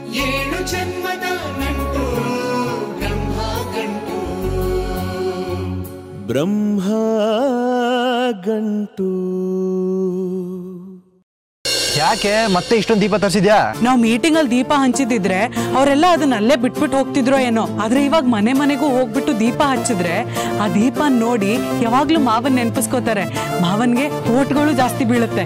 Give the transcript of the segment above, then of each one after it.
ಏಳು ಜನ್ಮದ ನಂಟು ಬ್ರಹ್ಮ ಗಂಟು ಬ್ರಹ್ಮ ಗಂಟು ಯಾಕೆ ಮತ್ತೆ ಇಷ್ಟೊಂದು ದೀಪ ತರಿಸಿದ್ಯಾ ನಾವು ಮೀಟಿಂಗ್ ಅಲ್ಲಿ ದೀಪ ಹಂಚಿದಿದ್ರೆ ಅವರೆಲ್ಲ ಅದನ್ನ ಅಲ್ಲೇ ಬಿಟ್ಬಿಟ್ಟು ಹೋಗ್ತಿದ್ರೋ ಏನೋ ಆದ್ರೆ ಇವಾಗ ಮನೆ ಮನೆಗೂ ಹೋಗ್ಬಿಟ್ಟು ದೀಪ ಹಚ್ಚಿದ್ರೆ ಆ ದೀಪ ನೋಡಿ ಯಾವಾಗ್ಲೂ ಮಾವನ್ ನೆನ್ಪಿಸ್ಕೋತಾರೆ ಮಾವನ್ಗೆ ಓಟ್ಗಳು ಜಾಸ್ತಿ ಬೀಳುತ್ತೆ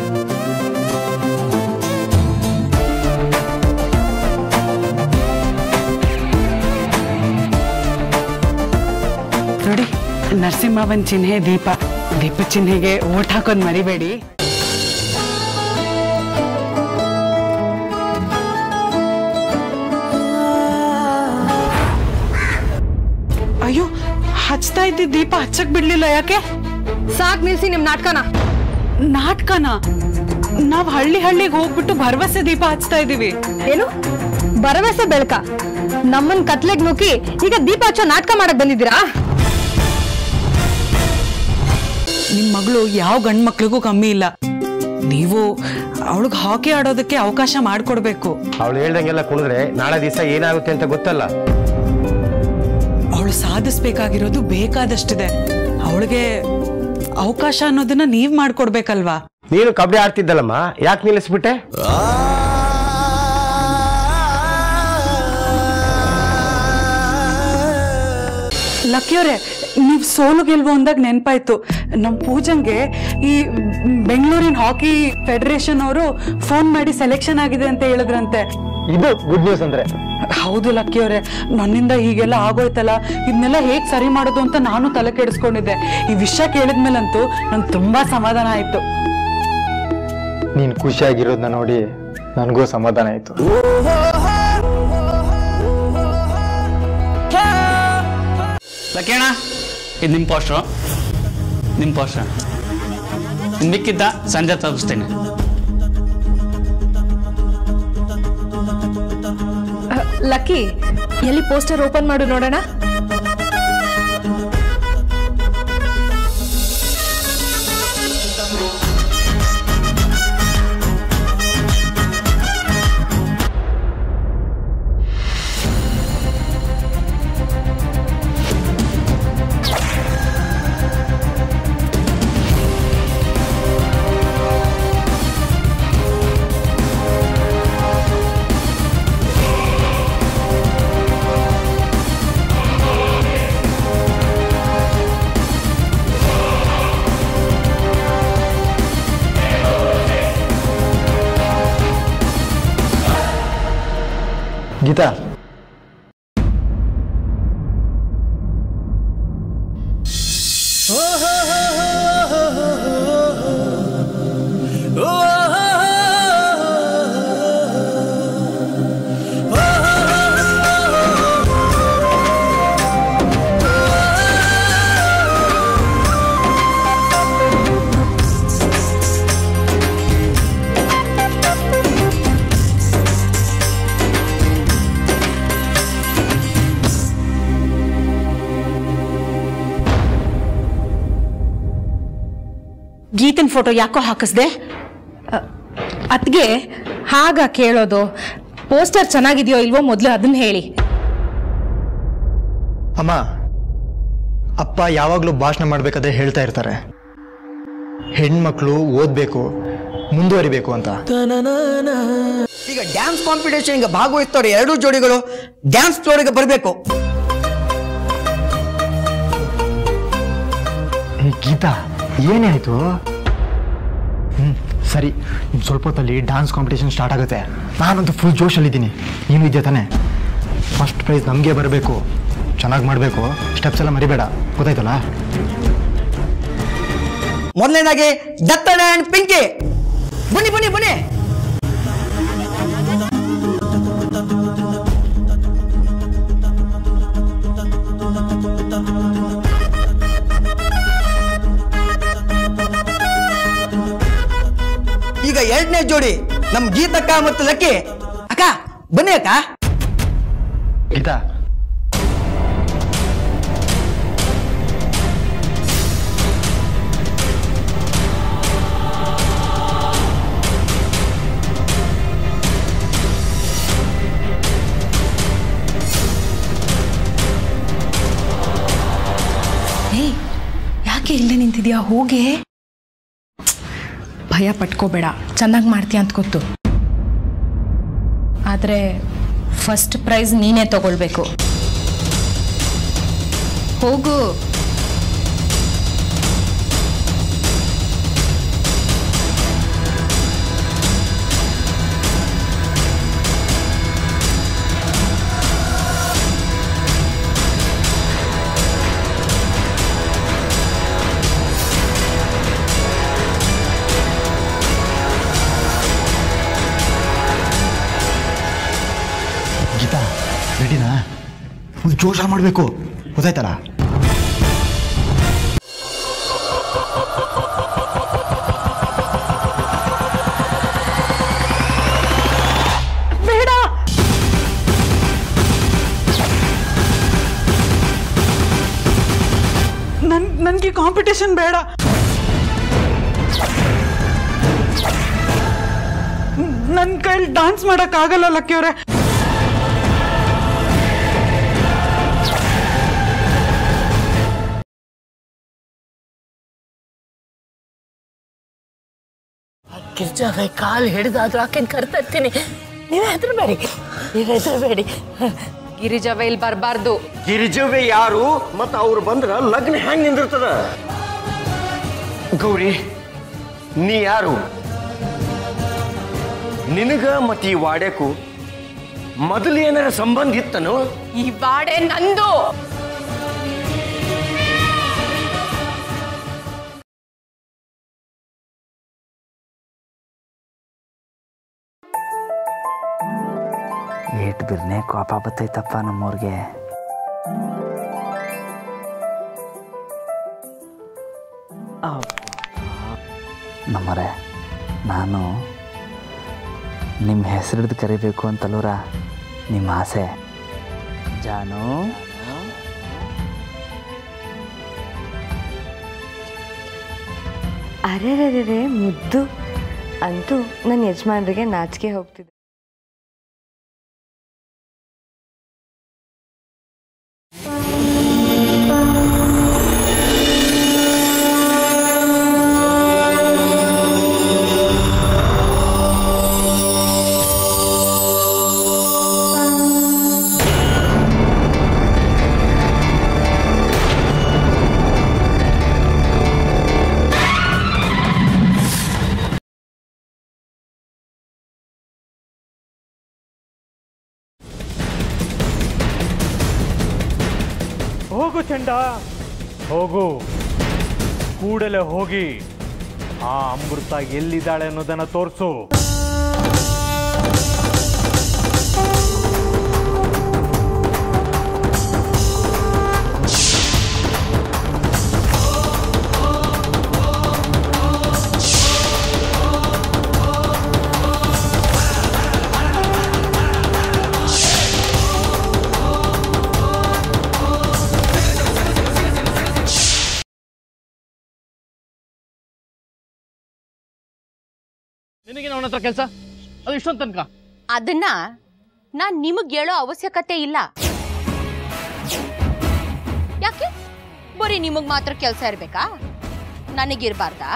ನೋಡಿ ನರಸಿಂಹವನ್ ಚಿಹ್ನೆ ದೀಪ ದೀಪ ಚಿಹ್ನೆಗೆ ಓಟ್ ಹಾಕೋದ್ ಮರಿಬೇಡಿ ಅಯ್ಯೋ ಹಚ್ತಾ ಇದ್ದ ದೀಪ ಹಚ್ಚಕ್ ಬಿಡ್ಲಿಲ್ಲ ಯಾಕೆ ಸಾಕ್ ನಿಲ್ಸಿ ನಿಮ್ ನಾಟಕನ ನಾಟಕನ ನಾವ್ ಹಳ್ಳಿ ಹಳ್ಳಿಗೆ ಹೋಗ್ಬಿಟ್ಟು ಭರವಸೆ ದೀಪ ಹಚ್ತಾ ಇದೀವಿ ಏನು ಭರವಸೆ ಬೆಳಕ ನಮ್ಮನ್ ಕತ್ಲೆಗ್ ನುಗ್ಗಿ ಈಗ ದೀಪ ಹಚ್ಚೋ ನಾಟಕ ಮಾಡಕ್ ಬಂದಿದ್ದೀರಾ ನಿಮ್ ಮಗಳು ಯಾವ ಗಂಡ್ ಮಕ್ಳಿಗೂ ಕಮ್ಮಿ ಇಲ್ಲ ನೀವು ಅವಳಿಗೆ ಹಾಕಿ ಆಡೋದಕ್ಕೆ ಅವಕಾಶ ಮಾಡ್ಕೊಡ್ಬೇಕು ಅವಳು ಹೇಳ್ದಂಗೆಲ್ಲ ಕುಣಿದ್ರೆ ನಾಳೆ ದಿವಸ ಏನಾಗುತ್ತೆ ಅಂತ ಗೊತ್ತಲ್ಲ ಅವಳು ಸಾಧಿಸ್ಬೇಕಾಗಿರೋದು ಬೇಕಾದಷ್ಟಿದೆ ಅವಳಿಗೆ ಅವಕಾಶ ಅನ್ನೋದನ್ನ ನೀವ್ ಮಾಡ್ಕೊಡ್ಬೇಕಲ್ವಾ ನೀನು ಕಬಡ್ಡಿ ಆಡ್ತಿದ್ದಲ್ಲಮ್ಮ ಯಾಕೆ ನಿಲ್ಲಿಸ್ಬಿಟ್ಟೆ ಲಕ್ಕಿಯವರೇ ನೀವ್ ಸೋಲು ಗೆಲ್ವು ಅಂದಾಗ ನೆನ್ಪಾಯ್ತು ನಮ್ ಪೂಜಂಗೆ ಈ ಬೆಂಗಳೂರಿನ ಹಾಕಿ ಫೆಡರೇಷನ್ ಅವರು ಫೋನ್ ಮಾಡಿ ಸೆಲೆಕ್ಷನ್ ಆಗಿದೆ ಅಂತ ಹೇಳಿದ್ರಂತೆ ಇದು ಗುಡ್ ನ್ಯೂಸ್ ಅಂದ್ರೆ ಹೌದು ಲಕ್ಕಿಯವರೇ ನನ್ನಿಂದ ಹೀಗೆಲ್ಲ ಆಗೋಯ್ತಲ್ಲ ಇದನ್ನೆಲ್ಲ ಹೇಗ್ ಸರಿ ಮಾಡೋದು ಅಂತ ನಾನು ತಲೆ ಕೆಡಿಸ್ಕೊಂಡಿದ್ದೆ ಈ ವಿಷಯ ಕೇಳಿದ್ಮೇಲಂತೂ ನಂಗೆ ತುಂಬಾ ಸಮಾಧಾನ ಆಯ್ತು ನೀನು ಖುಷಿಯಾಗಿರೋದನ್ನ ನೋಡಿ ನನಗೂ ಸಮಾಧಾನ ಆಯಿತು ಲಕ್ಕೇಣ ಇದು ನಿಮ್ಮ ಪೋಸ್ಟ್ರು ನಿಮ್ಮ ಪೋಸ್ಟ್ರ ಇನ್ನು ಮಿಕ್ಕಿದ್ದ ಸಂಜೆ ತಲುಪಿಸ್ತೀನಿ ಲಕ್ಕಿ ಎಲ್ಲಿ ಪೋಸ್ಟರ್ ಓಪನ್ ಮಾಡು ನೋಡೋಣ ಗೀತಾ ಗೀತನ್ ಫೋಟೋ ಯಾಕೋ ಹಾಕಿಸ್ದೆ ಅದ್ಗೆ ಹಾಗ ಕೇಳೋದು ಪೋಸ್ಟರ್ ಚೆನ್ನಾಗಿದೆಯೋ ಇಲ್ವೋ ಮೊದಲು ಅದನ್ನ ಹೇಳಿ ಅಮ್ಮ ಅಪ್ಪ ಯಾವಾಗಲೂ ಭಾಷಣ ಮಾಡಬೇಕಾದ್ರೆ ಹೇಳ್ತಾ ಇರ್ತಾರೆ ಹೆಣ್ಮಕ್ಳು ಓದಬೇಕು ಮುಂದುವರಿಬೇಕು ಅಂತ ಈಗ ಡ್ಯಾನ್ಸ್ ಕಾಂಪಿಟೇಷನ್ ಈಗ ಭಾಗವಹಿಸ್ತವ್ರೆ ಎರಡೂ ಜೋಡಿಗಳು ಡ್ಯಾನ್ಸ್ ಫ್ಲೋರಿಗೆ ಬರಬೇಕು ಏ ಗೀತಾ ಏನೇ ಆಯಿತು ಹ್ಞೂ ಸರಿ ಇನ್ನು ಸ್ವಲ್ಪ ಹೊತ್ತಲ್ಲಿ ಡ್ಯಾನ್ಸ್ ಕಾಂಪಿಟೇಷನ್ ಸ್ಟಾರ್ಟ್ ಆಗುತ್ತೆ ನಾನಂತೂ ಫುಲ್ ಜೋಶಲ್ಲಿದ್ದೀನಿ ನೀನು ಇದೆಯಾ ತಾನೆ ಫಸ್ಟ್ ಪ್ರೈಸ್ ನಮಗೆ ಬರಬೇಕು ಚೆನ್ನಾಗಿ ಮಾಡಬೇಕು ಸ್ಟೆಪ್ಸ್ ಎಲ್ಲ ಮರಿಬೇಡ ಗೊತ್ತಾಯ್ತಲ್ಲ ಮೊದಲನೇದಾಗಿ ದತ್ತಣ್ಣ ಅಂಡ್ ಪಿಂಕಿ ಬನ್ನಿ ಬನ್ನಿ ಬನ್ನಿ ಈಗ ಎರಡನೇ ಜೋಡಿ ನಮ್ ಗೀತಕ್ಕ ಮತ್ತು ಲಕ್ಕಿ ಅಕ್ಕ ಬನ್ನಿ ಅಕ್ಕ ಗೀತಾ ಮಾಡ್ತಿದ್ಯಾ ಹೋಗೆ ಭಯ ಪಟ್ಕೋಬೇಡ ಚೆನ್ನಾಗಿ ಮಾಡ್ತೀಯ ಅಂತ ಗೊತ್ತು ಆದರೆ ಫಸ್ಟ್ ಪ್ರೈಸ್ ನೀನೇ ತಗೊಳ್ಬೇಕು ಹೋಗು ಗೀತಾ ರೆಡಿನಾ ಫುಲ್ ಜೋಶಲ್ಲಿ ಮಾಡಬೇಕು ಗೊತ್ತಾಯ್ತಲ್ಲ ಬೇಡ ನನ್ ನನಗೆ ಕಾಂಪಿಟೇಷನ್ ಬೇಡ ನನ್ನ ಕೈಲಿ ಡಾನ್ಸ್ ಮಾಡೋಕ್ಕಾಗಲ್ಲ ಲಕ್ಕಿಯವ್ರೆ ಗಿರ್ಜಾವೆ ಕಾಲು ಹಿಡಿದಾದ್ರೂ ಆಕೆನ್ ಕರ್ತಾ ಇರ್ತೀನಿ ನೀವೇ ಹೆದರ್ಬೇಡಿ ನೀವೇ ಹೆದರ್ಬೇಡಿ ಗಿರಿಜಾವೆ ಇಲ್ಲಿ ಬರಬಾರ್ದು ಗಿರಿಜವೇ ಯಾರು ಮತ್ತು ಅವ್ರು ಬಂದ್ರ ಲಗ್ನ ಹೆಂಗ್ ನಿಂದಿರ್ತದ ಗೌರಿ ನೀ ಯಾರು ನಿನಗ ಮತ್ತು ಈ ವಾಡ್ಯಕ್ಕೂ ಮೊದಲು ಏನಾರ ಸಂಬಂಧ ಇತ್ತನು ಈ ಬಾಡೆ ನಂದು ಏಟ್ ಬಿರ್ನೆ ಕೋಪ ಬತ್ತೈತಪ್ಪ ನಮ್ಮವ್ರಿಗೆ ನಮ್ಮರೆ ನಾನು ನಿಮ್ಮ ಹೆಸರಿಡ್ದು ಕರಿಬೇಕು ಅಂತಲೂರ ನಿಮ್ಮ ಆಸೆ ಜಾನು ಅರೆರೆರೆ ಮುದ್ದು ಅಂತೂ ನನ್ನ ಯಜಮಾನ್ರಿಗೆ ನಾಚಿಕೆ ಹೋಗ್ತಿದೆ ಹೋಗು ಚಂಡ ಹೋಗು ಕೂಡಲೇ ಹೋಗಿ ಆ ಅಮೃತ ಎಲ್ಲಿದ್ದಾಳೆ ಅನ್ನೋದನ್ನ ತೋರಿಸು ನಿನಗೆ ಅವನ ಹತ್ರ ಕೆಲಸ ಅದು ಇಷ್ಟೊಂದು ತನಕ ಅದನ್ನ ನಾನ್ ನಿಮಗ್ ಹೇಳೋ ಅವಶ್ಯಕತೆ ಇಲ್ಲ ಯಾಕೆ ಬರೀ ನಿಮಗ್ ಮಾತ್ರ ಕೆಲಸ ಇರ್ಬೇಕಾ ನನಗಿರ್ಬಾರ್ದಾ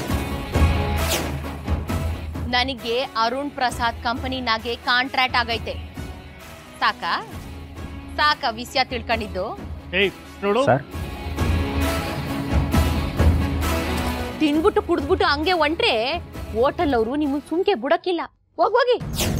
ನನಗೆ ಅರುಣ್ ಪ್ರಸಾದ್ ಕಂಪನಿನಾಗೆ ಕಾಂಟ್ರಾಕ್ಟ್ ಆಗೈತೆ ಸಾಕಾ ಸಾಕ ವಿಷಯ ತಿಳ್ಕೊಂಡಿದ್ದು ಏಯ್ ನೋಡು ಸರ್ ತಿನ್ಬಿಟ್ಟು ಕುಡ್ದ್ಬಿಟ್ಟು ಹಂಗೆ ಹೊಂಟ್ರೆ ಹೋಟೆಲ್ ಅವರು ನಿಮ್ಮನ್ನ ಸುಮ್ಕೆ ಬಿಡಕ್ಕಿಲ್ಲ ಹೋಗ್ ಹೋಗಿ